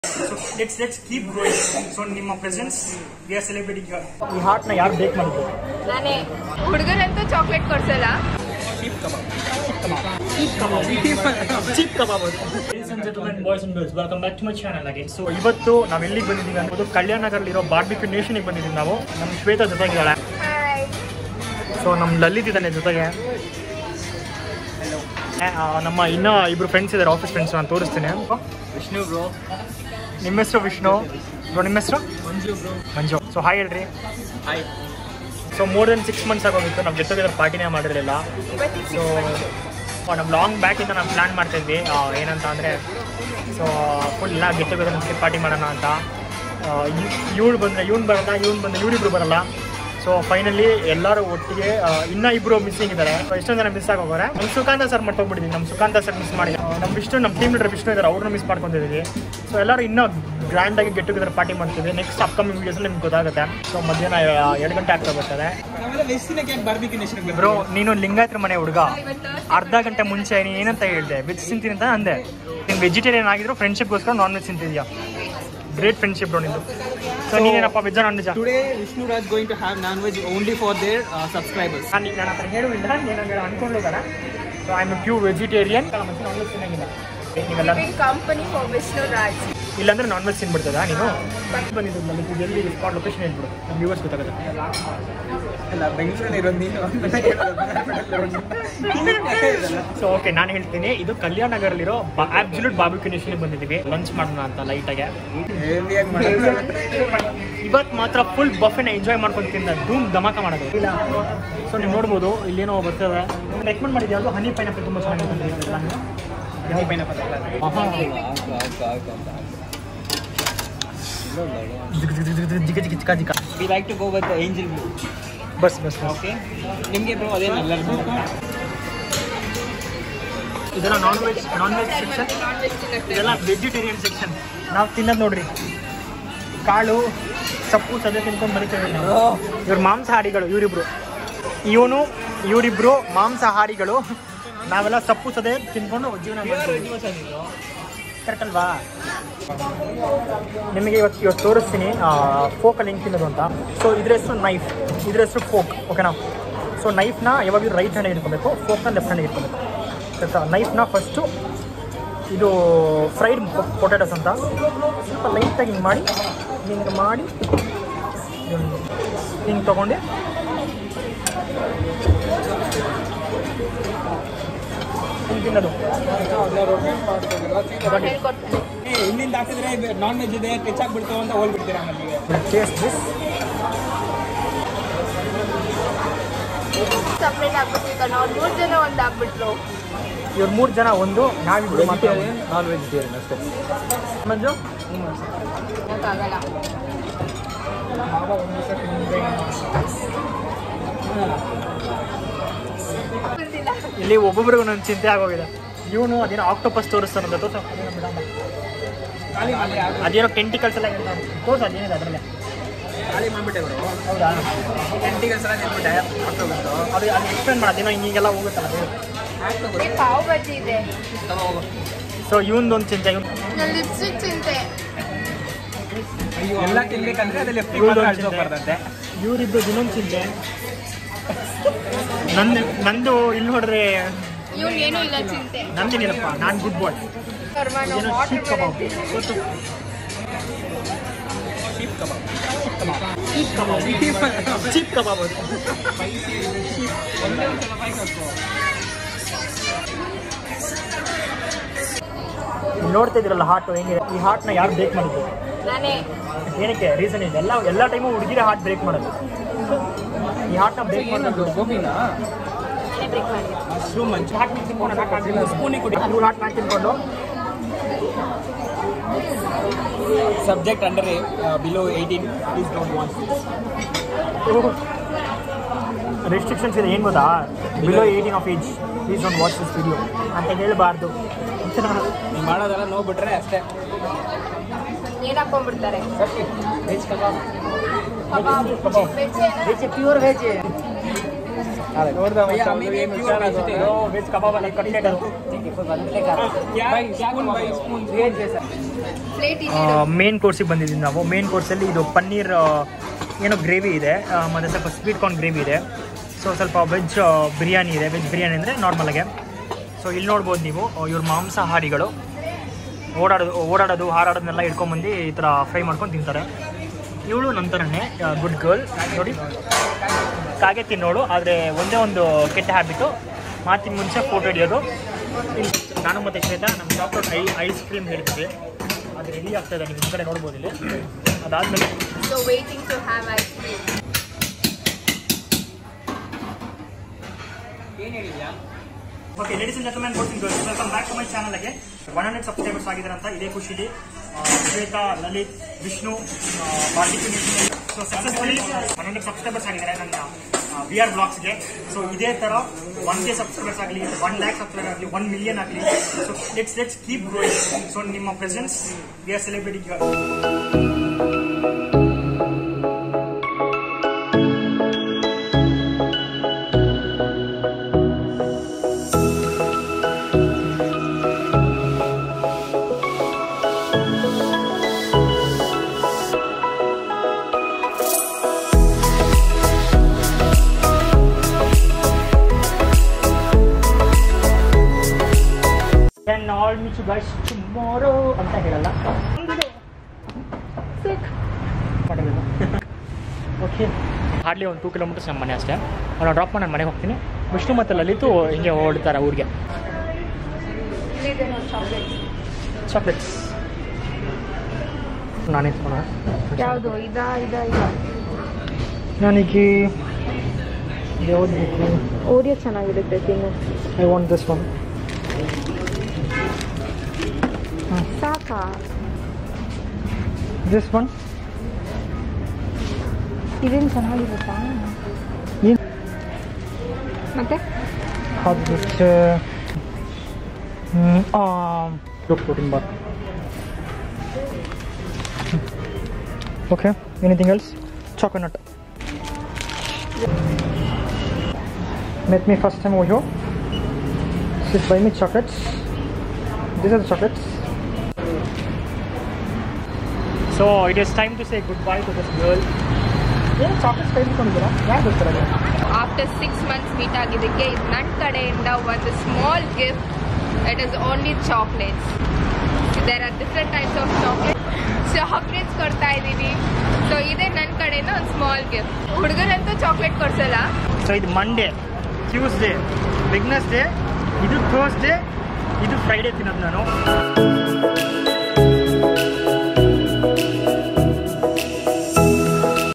Let's let's keep going so ನಿಮ್ಮ presence we are celebrating ಈ ಹಾರ್ಟ್ನ ಯಾರು ಬೇಕ್ ಮಾಡಿದ್ರು ನಾನೇ ಹುಡುಗರಂತೂ ಚಾಕ್ಲೇಟ್ ಕೊಡ್ಸಲ್ಲ ಚೀಪ್ ಕಬಾಬ್ boys and girls welcome back to my channel again so ಇವತ್ತು ನಾವು ಎಲ್ಲಿಗೆ ಬಂದಿದ್ದೀವಿ ಅನ್ನೋದು ಕಲ್ಯಾಣ ನಗರಲ್ಲಿರೋ ಬಾರ್ಬಿಕ್ಯೂ ನೇಷನ್ಗೆ ಬಂದಿದ್ದೀವಿ ನಾವು ನಮ್ಮ ಶ್ವೇತಾ ಜೊತೆಗಿದ್ದಾಳೆ ಹಾಯ್ ಸೊ ನಮ್ಮ ಲಲಿತ್ ಇದ್ದಾನೆ ಜೊತೆಗೆ ಆ, ನಮ್ಮ ಇನ್ನೂ ಇಬ್ರು ಫ್ರೆಂಡ್ಸ್ ಇದ್ದಾರೆ ಆಫೀಸ್ ಫ್ರೆಂಡ್ಸ್ ನಾನು ತೋರಿಸ್ತೀನಿ ವಿಷ್ಣು ಬ್ರೋ ನಿಮ್ಮ ಹೆಸರು ವಿಷ್ಣು ಬ್ರೋ ನಿಮ್ಮ ಹೆಸರು Manju bro Manju so hi ಹೇಳ್ರಿ hi so more then six months ಆಗೋಗಿತ್ತು ನಾವು ಗೆಟ್ ಟುಗೆದರ್ ಪಾರ್ಟಿನೇ ಮಾಡಿರಲಿಲ್ಲ ಸೊ ನಮ್ಮ ಲಾಂಗ್ ಬ್ಯಾಕಿಂದ ನಾವು ಪ್ಲ್ಯಾನ್ ಮಾಡ್ತಾಯಿದ್ವಿ ಆ, ಏನಂತ ಅಂದರೆ ಸೊ ಫುಲ್ ಎಲ್ಲ ಗೆಟ್ ಟುಗೆದರ್ ಪಾರ್ಟಿ ಮಾಡೋಣ ಅಂತ ಇವಳು ಬಂದರೆ ಇವ್ನು ಬರಲ್ಲ ಇವ್ನು ಬಂದರೆ ಇವರಿಬ್ರು ಬರಲ್ಲ ಸೊ ಫೈನಲಿ ಎಲ್ಲರೂ ಒಟ್ಟಿಗೆ ಆ, ಇನ್ನೂ ಇಬ್ಬರು ಮಿಸ್ಸಿಂಗ್ ಇದ್ದಾರೆ ಸೊ ಎಷ್ಟೊಂದು ಜನ ಮಿಸ್ ಆಗೋರೆ ನಮ್ಮ ಸುಕಾಂತ ಸರ್ ಮಾಡ್ಕೊಂಡ್ಬಿಟ್ಟಿದ್ದೀವಿ ನಮ್ಮ ಸುಕಾಂತ ಸರ್ ಮಿಸ್ ಮಾಡಿ ಆ, ನಮ್ಮ ವಿಷ್ಣು ನಮ್ಮ ಟೀಮ್ ಲೀಡರ್ ವಿಷ್ಣು ಇದ್ದಾರೆ ಅವ್ರನ್ನ ಮಿಸ್ ಮಾಡ್ಕೊಂಡಿದ್ದೀವಿ ಸೊ ಎಲ್ಲರೂ ಇನ್ನೂ ಗ್ರ್ಯಾಂಡಾಗಿ ಗೆಟ್ ಟುಗೆದರ್ ಪಾರ್ಟಿ ಮಾಡ್ತೀವಿ ನೆಕ್ಸ್ಟ್ ಅಪ್ಕಮಿಂಗ್ ವೀಡಿಯೋಸಲ್ಲಿ ನಿಮ್ಗೆ ಗೊತ್ತಾಗುತ್ತೆ ಸೊ ಮಧ್ಯಾಹ್ನ ಆ, ಎರಡು ಗಂಟೆ ಆಗ್ತಾ ಬರ್ತಾರೆ ನಾವೆಲ್ಲ ಎಷ್ಟು ದಿನಕ್ಕೆ ಬಾರ್ಬಿಕ್ಯೂ ನೇಷನ್ ಬ್ರೋ ನೀನು ಲಿಂಗಾಯತ್ರ ಮನೆ ಹುಡುಗ ಅರ್ಧ ಗಂಟೆ ಮುಂಚೆ ನೀನು ಏನಂತ ಹೇಳಿದೆ ವೆಜ್ ತಿಂತೀನಿ ಅಂತ ಅಂದೆ ನೀನು ವೆಜಿಟೇರಿಯನ್ ಆಗಿದ್ರು ಫ್ರೆಂಡ್ಶಿಪ್ಗೋಸ್ಕರ ನಾನ್ ವೆಜ್ ತಿಂತಿದ್ಯಾ ಗ್ರೇಟ್ ಫ್ರೆಂಡ್ಶಿಪ್ ಬ್ರೋ ನಿಂದು ಸೊ ನೀನೇನಪ್ಪ veg non veg today Vishnu Raj going to have non veg only for their subscribers ನಾನು ನನ್ನ ಹತ್ರ ಹೇಳುವಿಲ್ಲ ನೀನು ಅನ್ಕೊಂಡಿದ್ದಾರೆ so I am pure vegetarian ಮತ್ತೆ ನಾನ್ ವೆಜ್ ತಿನ್ನಂಗಿಲ್ಲ ನೀವೆಲ್ಲ ಕಂಪನಿ ಫಾರ್ ವಿಷ್ಣು ರಾಜ್ ಇಲ್ಲಾಂದ್ರೆ ನಾನ್ ವೆಜ್ ತಿನ್ಬಿಡ್ತದ ನೀನು ಬಂದಿದ್ದು ನನಗೆ ಇದು ಎಲ್ಲಿ ಸ್ಪಾಟ್ ಲೊಕೇಶನ್ ಹೇಳ್ಬಿಡು ನಮ್ಮ ವ್ಯೂವರ್ಸ್ ಗೊತ್ತಾಗುತ್ತೆ ಅಲ್ಲ ಬೆಂಗಳೂರಲ್ಲಿ ಇರೋದು ನೀನು ಸೊ ಓಕೆ ನಾನು ಹೇಳ್ತೀನಿ ಇದು ಕಲ್ಯಾಣ ನಗರಲ್ಲಿರೋ ಆಬ್ಸಲ್ಯೂಟ್ ಬಾಬಿಕ್ಯುನೇಷನ್ಗೆ ಬಂದಿದ್ದೀವಿ ಲಂಚ್ ಮಾಡೋಣ ಅಂತ ಲೈಟಾಗೆ ಹೆವಿಯಾಗಿ ಮಾಡೋದು ಇವತ್ತು ಮಾತ್ರ ಫುಲ್ ಬಫೆನ ಎಂಜಾಯ್ ಮಾಡ್ಕೊಂಡು ತಿಂದ ಧೂಮ್ ಧಮಾಕ ಮಾಡೋದು ಇಲ್ಲ ಸೊ ನೀವು ನೋಡ್ಬೋದು ಇಲ್ಲೇನೋ ಬರ್ತದೆ ರೆಕಮೆಂಡ್ ಮಾಡಿದ್ದೆ ಅದು ಹನಿ ಪೈನಾಪಲ್ ತುಂಬ ಚೆನ್ನಾಗಿದೆ ನಾನು ಹನಿ ಪೈನಾಪಲ್ ಜಿಗ ಜಿಗ ಜಿಗ ಜಿಗ ಜಿಗ ಜಿಗ ಜಿಗ we like to go with angel blue bus bus bus okay ನಿಮಗೆ ಬ್ರೋ ಅದೇನು ಎಲ್ಲರಿಗೂ ಇದೆಲ್ಲ non veg non veg section ಇದೆಲ್ಲ ವೆಜಿಟೇರಿಯನ್ ಸೆಕ್ಷನ್ ನಾವು ತಿನ್ನೋದು ನೋಡ್ರಿ ಕಾಳು ಸೊಪ್ಪು ಸದ್ಯ ತಿನ್ಕೊಂಡು ಬರೀತೇವೆ ನಾವು ಇವ್ರು ಮಾಂಸಾಹಾರಿಗಳು ಇವರಿಬ್ರು ಇವನು ಇವರಿಬ್ರು ಮಾಂಸಾಹಾರಿಗಳು ನಾವೆಲ್ಲ ಸೊಪ್ಪು ಸದೆ ತಿನ್ಕೊಂಡು ಜೀವನ ಮಾಡ್ತೀವಿ ಕರೆಕ್ಟ್ ಅಲ್ವಾ ನಿಮಗೆ ಇವತ್ತು ಇವತ್ತು ತೋರಿಸ್ತೀನಿ ಫೋಕಲ್ಲಿ ಹೆಂಗೆ ತಿನ್ನೋದು ಅಂತ ಸೊ ಇದ್ರ ಹೆಸರು ನೈಫ್ ಇದ್ರ ಹೆಸರು ಫೋಕ್ ಓಕೆನಾ ಸೊ ನೈಫ್ನ ಯಾವಾಗಲೂ ರೈಟ್ ಹ್ಯಾಂಡ್ ಇಟ್ಕೊಬೇಕು ಫೋಕ್ನ ಲೆಫ್ಟ್ ಹ್ಯಾಂಡ್ ಇಟ್ಕೊಬೇಕು ಆಯ್ತಾ ನೈಫ್ನ ಫಸ್ಟು ಇದು ಫ್ರೈಡ್ ಪೊಟ್ಯಾಟೋಸ್ ಅಂತ ಸ್ವಲ್ಪ ಲೈಟಾಗಿ ಹಿಂಗೆ ಮಾಡಿ ಹಿಂಗೆ ಮಾಡಿ ಹಿಂಗೆ ತೊಗೊಂಡು ಹಿಂಗೆ ತಿನ್ನೋದು ಹೇಳ್ಕೊಡ್ತೀನಿ ಇಲ್ಲಿಂದ ಹಾಕಿದ್ರೆ ನಾನ್ ವೆಜ್ ಇದೆ ಟಚ್ ಆಗ್ಬಿಡ್ತು ಅಂತ ಹೋಗ್ಬಿಡ್ತೀರಾ ನಮಗೆ ಟೇಸ್ಟ್ ದಿಸ್ ಸಪ್ರೇಟ್ ಆಗ್ಬಿಟ್ಟು ಈಗ ನಾವು ಮೂರು ಜನ ಒಂದು ಆಗ್ಬಿಟ್ರು ಇವ್ರು ಮೂರು ಜನ ಒಂದು ನಾವಿಬ್ರು ಮಾತ್ರ ನಾನ್ ವೆಜಿಟೇರಿಯನ್ ಅಷ್ಟೇ ಮಂಜು ಆಗಲ್ಲ ಗೊತ್ತಿಲ್ಲ ಇಲ್ಲಿ ಒಬ್ಬೊಬ್ರಿಗೂ ನನ್ನ ಚಿಂತೆ ಆಗೋಗಿದೆ ಇವನು ಅದೇನೋ ಆಕ್ಟೋಪಸ್ ತೋರಿಸ್ತಾನಂತ ತೋರ್ಸ ಖಾಲಿ ಮಾಡಿ ಅದೇನೋ ಟೆಂಟಿಕಲ್ಸ್ ಎಲ್ಲ ಹೇಳ್ತಾನೆ ತೋರ್ಸ ಅದೇನಿದೆ ಅದರಲ್ಲೇ ಖಾಲಿ ಮಾಡ್ಬಿಟ್ಟೆ ಬ್ರೋ ಹೌದಾ ಗಂಟಿಗೆ ಸಲ ತಿನ್ಬಿಟ್ಟೆ ಹಾಕ್ತೋಗ್ಬಿಟ್ಟು ಅದು ಅದು ಎಕ್ಸ್ಪ್ಲೇನ್ ಮಾಡಿ ಅದೇನೋ ಹಿಂಗೆಲ್ಲ ಹೋಗುತ್ತಲ್ಲ ಅದು ಇಲ್ಲಿ ಪಾವ್ ಬಜ್ಜಿ ಇದೆ ಹೋಗು ಸೊ ಇವನದೊಂದು ಚಿಂತೆ ಇವ್ನು ಲಿಪ್ಸ್ಟಿಕ್ ಚಿಂತೆ ಎಲ್ಲ ತಿನ್ಬೇಕಂದ್ರೆ ಅದೇ ಲೆಫ್ಟ್ ಇವ್ರದ್ದು ಮಾತ್ರ ಒಂದು ಚಿಂತೆ ಬರ್ತಂತೆ ಇವರಿಬ್ರು ಇನ್ನೊಂದು ಚಿಂತೆ ನಂದು ನಂದು ಇಲ್ಲಿ ನೋಡ್ರೆ ಇವ್ನು ಏನೂ ಇಲ್ಲ ಚಿಂತೆ ನಂದೇನಿಲ್ಲಪ್ಪ ನಾನು ಗುಡ್ ಬಾಯ್ ಕರ್ಮ ನಾವು ಏನೋ ವಾಟರ್ ಶೀಪ್ ಕಬಾಬ್ ಗೊತ್ತು ಶೀಪ್ ಕಬಾಬ್ ಚೀಪ್ ಕಬಾಬ್ ಚೀಪ್ ಕಬಾಬ್ ಅದು ಇಲ್ಲಿ ನೋಡ್ತಾ ಇದ್ದೀರಲ್ಲ ಹಾಟ್ ಹೆಂಗಿದೆ ಈ ಹಾಟ್ನ ಯಾರು ಬ್ರೇಕ್ ಮಾಡಿದ್ದು ನಾನೇ ಏನಕ್ಕೆ ರೀಸನ್ ಇದೆ ಎಲ್ಲ ಎಲ್ಲ ಟೈಮು ಹುಡುಗಿರ ಹಾರ್ಟ್ ಬ್ರೇಕ್ ಮಾಡೋದು ಈ ಹಾರ್ಟ್ನ ಬ್ರೇಕ್ ಮಾಡೋದು ಗೋಬಿನ ನಾನೇ ಬ್ರೇಕ್ ಮಾಡಿದೆ ಮಶ್ರೂಮ್ ಮಂಚು ಹಾರ್ಟ್ ತಿನ್ಕೊಂಡು ಸ್ಪೂನಿಗೆ ಕುಡಿ ಇವ್ರು ಹಾರ್ಟ್ ನಾನು ತಿನ್ಕೊಂಡು subject under below eighteen please don't want restrictions ಇದೆ ಏನು ಗೊತ್ತಾ below eighteen of age please don't watch this video ಅಂತ ಹೇಳಬಾರ್ದು ನೀವು ಮಾಡೋದೆಲ್ಲ ನೋಡ್ಬಿಟ್ರೆ ಅಷ್ಟೇ ಏನ್ ಹಾಕೊಂಡ್ಬಿಡ್ತಾರೆ ವೆಜ್ ಕಬಾಬ್ ಕಬಾಬ್ ಕಬಾಬ್. ವೆಜ್ ವೆಜ್ ಪ್ಯೂರ್ ವೆಜ್ भैया हमें भी प्योर वेजिटेरियन ವೆಜ್ ಕಬಾಬ್ ಅಲ್ಲಿ ಕಟ್ಲೆಟ್ ಅದು भाई स्पून भाई स्पून रेट जैसा ಪ್ಲೇಟ್ ಮೇನ್ ಕೋರ್ಸಿಗೆ ಬಂದಿದ್ದೀವಿ ನಾವು ಮೇನ್ ಕೋರ್ಸಲ್ಲಿ ಇದು ಪನ್ನೀರ್ ಆ, ಏನೋ ಗ್ರೇವಿ ಇದೆ ಆ, ಮತ್ತೆ ಸ್ವಲ್ಪ ಸ್ವೀಟ್ ಕಾರ್ನ್ ಗ್ರೇವಿ ಇದೆ ಸೊ ಸ್ವಲ್ಪ ವೆಜ್ ಬಿರಿಯಾನಿ ಇದೆ ವೆಜ್ ಬಿರಿಯಾನಿ ಅಂದರೆ ನಾರ್ಮಲಾಗೆ ಸೊ ಇಲ್ಲಿ ನೋಡ್ಬೋದು ನೀವು ಇವ್ರ ಮಾಂಸಾಹಾರಿಗಳು ಓಡಾಡೋದು ಓಡಾಡೋದು ಹಾರಾಡೋದನ್ನೆಲ್ಲ ಇಟ್ಕೊಂಬಂದು ಈ ಥರ ಫ್ರೈ ಮಾಡ್ಕೊಂಡು ತಿಂತಾರೆ ಇವಳು ನಂತರನೇ ಗುಡ್ ಗರ್ಲ್ ನೋಡಿ ಕಾಗೆ ತಿನ್ನೋಳು ಆದರೆ ಒಂದೇ ಒಂದು ಕೆಟ್ಟ ಹ್ಯಾಬಿಟು ಮಾತಿನ ಮುಂಚೆ ಫೋಟೋ ಹಿಡಿಯೋದು ಇಲ್ಲಿ ನಾನು ಮತ್ತು ಶ್ವೇತಾ ನಮ್ಮ ಚಾಕ್ಲೇಟ್ ಐ ಐಸ್ ಕ್ರೀಮ್ ಹೇಳ್ತೀವಿ ಅದು ರೆಡಿ ಆಗ್ತಾ ಇದೆ ನೀವು ಕಡೆ ನೋಡ್ಬೋದು ಇಲ್ಲಿ ಅದಾದಮೇಲೆ so waiting to have ice cream ಏನು ಹೇಳಿದ್ಯಾ ಓಕೆ ಲೇಡೀಸ್ ಅಂಡ್ ಜೆಂಟಲ್ಮೆನ್ ಗೋಡ್ಸಿಂಗ್ ವೆಲ್ಕಮ್ ಬ್ಯಾಕ್ ಟು ಮೈ ಚಾನಲ್ಗೆ ಒನ್ ಹಂಡ್ರೆಡ್ ಸಬ್ಸ್ಕ್ರೈಬರ್ಸ್ ಆಗಿದ್ದಾರೆ ಅಂತ ಇದೇ ಖುಷಿಲಿ ಆ, ಶ್ವೇತಾ ಲಲಿತ್ ವಿಷ್ಣು ಬಾರ್ಡಿಕ್ಯೂ so successfully one hundred subscribers ಆಗಿದ್ದಾರೆ ನನ್ನ ವಿ ಆರ್ ಬ್ಲಾಗ್ಸ್ಗೆ ಸೊ ಇದೇ ಥರ ಒನ್ ಕೆ ಸಬ್ಸ್ಕ್ರೈಬರ್ಸ್ ಆಗಲಿ ಒನ್ ಲ್ಯಾಕ್ ಸಬ್ಸ್ಕ್ರೈಬರ್ ಆಗಲಿ ಒನ್ ಮಿಲಿಯನ್ ಆಗಲಿ so let's let's keep growing so ನಿಮ್ಮ presence we are celebrating can all meet you guys tomorrow ಅಂತ ಹೇಳಲ್ಲ ಓಕೆ ಹಾರ್ಡ್ಲಿ ಒಂದು ಟೂ ಕಿಲೋಮೀಟರ್ಸ್ ನಮ್ಮ ಮನೆ ಅಷ್ಟೇ ಅವ್ನು ಡ್ರಾಪ್ ಮಾಡಿ ನಾನು ಮನೆಗೆ ಹೋಗ್ತೀನಿ ವಿಷ್ಣು ಮತ್ತು ಲಲಿತು ಹಿಂಗೆ ಹೊರಡ್ತಾರೆ ಊರಿಗೆ ಚಾಕ್ಲೇಟ್ಸ್ ನಾನೇ ಇಸ್ಕೊಳ ಯಾವುದು ಇದಾ ಇದಾ ಇದಾ ನನಗೆ ಯಾವ್ದು ಬೇಕು ಓರಿಯೋ ಚೆನ್ನಾಗಿರುತ್ತೆ ತಿನ್ನು ಐ ವಾಂಟ್ ದಿಸ್ ಒನ್ ಸಾಕಾ ದಿಸ್ ಒನ್ ಇದೇನು ಚೆನ್ನಾಗಿರುತ್ತಾ ಏನು ಮತ್ತೆ ಅದು protein bar okay anything else chocolate Met me first time over here. Sit by me chocolates. These are the chocolates. So it is time to say goodbye to this girl. ಏನು chocolates ಕೈ ಇಟ್ಕೊಂಡಿದ್ದೀರಾ ಯಾಕೆ ಗೊತ್ತಿರಲ್ಲ after six months meet ಆಗಿದ್ದಕ್ಕೆ ಇದು ನನ್ನ ಕಡೆಯಿಂದ ಒಂದು small gift it is only chocolates there are different types of chocolate chocolates ಕೊಡ್ತಾ ಇದ್ದೀವಿ ಸೊ ಇದೇ ನನ್ನ ಕಡೆಯಿಂದ ಒಂದು ಸ್ಮಾಲ್ ಗಿಫ್ಟ್ ಹುಡುಗರಂತೂ ಚಾಕ್ಲೇಟ್ ಕೊಡ್ಸಲ್ಲ ಸೊ ಇದು ಮಂಡೇ ಟ್ಯೂಸ್ಡೇ ಬಿಗ್ನೆಸ್ ಡೇ ಇದು ಥರ್ಸ್ಡೇ ಇದು ಫ್ರೈಡೇ ತಿನ್ನೋದು ನಾನು